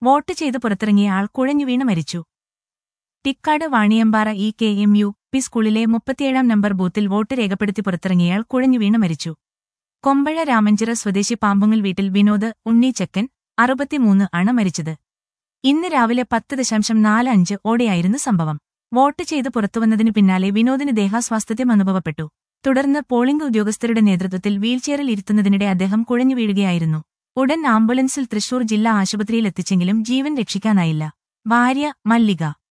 vote ചെയ്ത് പുറത്തിറങ്ങിയ ആൾ കുഴഞ്ഞു വീണ് മരിച്ചു ടിക്കാട് Vaniyampara E K M U P സ്കൂളിലെ മുപ്പത്തിയേഴാം നമ്പർ ബൂത്തിൽ വോട്ട് രേഖപ്പെടുത്തി പുറത്തിറങ്ങിയയാൾ കുഴഞ്ഞു വീണ് മരിച്ചു കൊമ്പഴ രാമഞ്ചിറ സ്വദേശി പാമ്പുങ്ങൽ വീട്ടിൽ വിനോദ് ഉണ്ണി ചെക്കൻ അറുപത്തിമൂന്ന് ആണ് മരിച്ചത് ഇന്ന് രാവിലെ പത്ത് ദശാംശം നാല് അഞ്ച് ഓടെയായിരുന്നു സംഭവം വോട്ട് ചെയ്ത് പുറത്തുവന്നതിനു പിന്നാലെ വിനോദിന് ദേഹാസ്വാസ്ഥ്യം അനുഭവപ്പെട്ടു തുടർന്ന് പോളിംഗ് ഉദ്യോഗസ്ഥരുടെ നേതൃത്വത്തിൽ വീൽചെയറിൽ ഇരുത്തുന്നതിനിടെ അദ്ദേഹം കുഴഞ്ഞു വീഴുകയായിരുന്നു ഉടൻ ആംബുലൻസിൽ തൃശൂർ ജില്ലാ ആശുപത്രിയിൽ എത്തിച്ചെങ്കിലും ജീവൻ രക്ഷിക്കാനായില്ല ഭാര്യ മല്ലിക